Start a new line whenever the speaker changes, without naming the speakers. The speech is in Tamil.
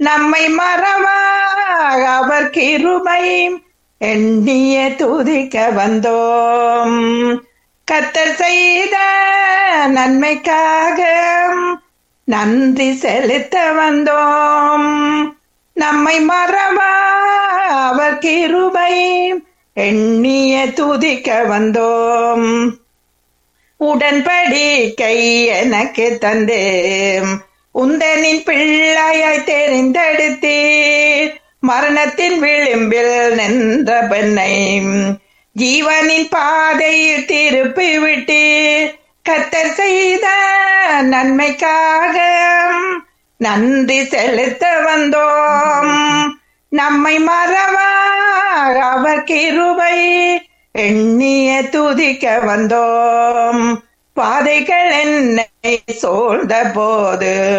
நம்மை மறவாக அவர் கிருபை எண்ணிய துதிக்க வந்தோம் கத்தர் செய்த நன்மைக்காக நன்றி செலுத்த வந்தோம் நம்மை மறவா அவர் கிருபை எண்ணிய துதிக்க வந்தோம் உடன்படிக்கை எனக்கு தந்தேன் உந்தனின் பிள்ளையாய் தெரிந்தெடுத்தீர் மரணத்தின் விளிம்பில் நின்ற பெண்ணை ஜீவனின் பாதையில் திருப்பி விட்டீர் கத்தர் செய்த நன்மைக்காக நன்றி செலுத்த வந்தோம் நம்மை மறவா அவர் கிருபை எண்ணிய துதிக்க வந்தோம் பாதைகள் என்னை சோழ்ந்த போது